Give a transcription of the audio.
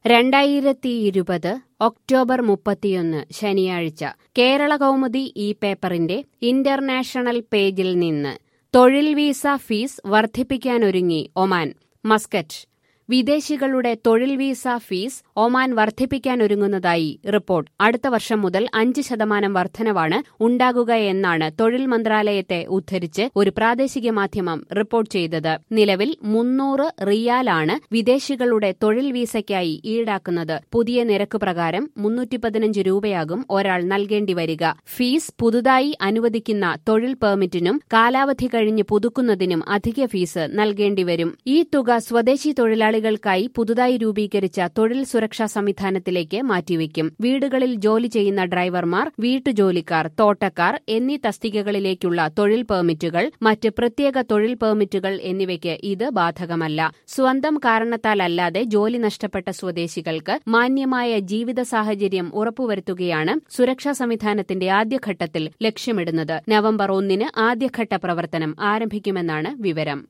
രണ്ടായിരത്തി ഇരുപത് ഒക്ടോബർ മുപ്പത്തിയൊന്ന് ശനിയാഴ്ച കേരള കൗമുദി ഈ പേപ്പറിന്റെ ഇന്റർനാഷണൽ പേജിൽ നിന്ന് തൊഴിൽ വീസ ഫീസ് വർദ്ധിപ്പിക്കാനൊരുങ്ങി ഒമാൻ മസ്കറ്റ് വിദേശികളുടെ തൊഴിൽ വീസ ഫീസ് ഒമാൻ വർദ്ധിപ്പിക്കാനൊരുങ്ങുന്നതായി റിപ്പോർട്ട് അടുത്ത വർഷം മുതൽ അഞ്ച് ശതമാനം വർധനവാണ് ഉണ്ടാകുക എന്നാണ് തൊഴിൽ മന്ത്രാലയത്തെ ഉദ്ധരിച്ച് ഒരു പ്രാദേശിക മാധ്യമം റിപ്പോർട്ട് ചെയ്തത് നിലവിൽ മുന്നൂറ് റിയാലാണ് വിദേശികളുടെ തൊഴിൽ വീസയ്ക്കായി ഈടാക്കുന്നത് പുതിയ നിരക്ക് പ്രകാരം മുന്നൂറ്റി പതിനഞ്ച് രൂപയാകും ഒരാൾ നൽകേണ്ടി വരിക ഫീസ് പുതുതായി അനുവദിക്കുന്ന തൊഴിൽ പെർമിറ്റിനും കാലാവധി കഴിഞ്ഞ് പുതുക്കുന്നതിനും അധിക ഫീസ് നൽകേണ്ടിവരും ഈ തുക സ്വദേശി തൊഴിലാളികൾക്കായി പുതുതായി രൂപീകരിച്ച തൊഴിൽ സുരക്ഷാ സംവിധാനത്തിലേക്ക് മാറ്റിവെക്കും വീടുകളിൽ ജോലി ചെയ്യുന്ന ഡ്രൈവർമാർ വീട്ടുജോലിക്കാർ തോട്ടക്കാർ എന്നീ തസ്തികകളിലേക്കുള്ള തൊഴിൽ പെർമിറ്റുകൾ മറ്റ് പ്രത്യേക തൊഴിൽ പെർമിറ്റുകൾ എന്നിവയ്ക്ക് ഇത് ബാധകമല്ല സ്വന്തം കാരണത്താലല്ലാതെ ജോലി നഷ്ടപ്പെട്ട സ്വദേശികൾക്ക് മാന്യമായ ജീവിത സാഹചര്യം ഉറപ്പുവരുത്തുകയാണ് സുരക്ഷാ സംവിധാനത്തിന്റെ ആദ്യഘട്ടത്തിൽ ലക്ഷ്യമിടുന്നത് നവംബർ ഒന്നിന് ആദ്യഘട്ട പ്രവർത്തനം ആരംഭിക്കുമെന്നാണ് വിവരം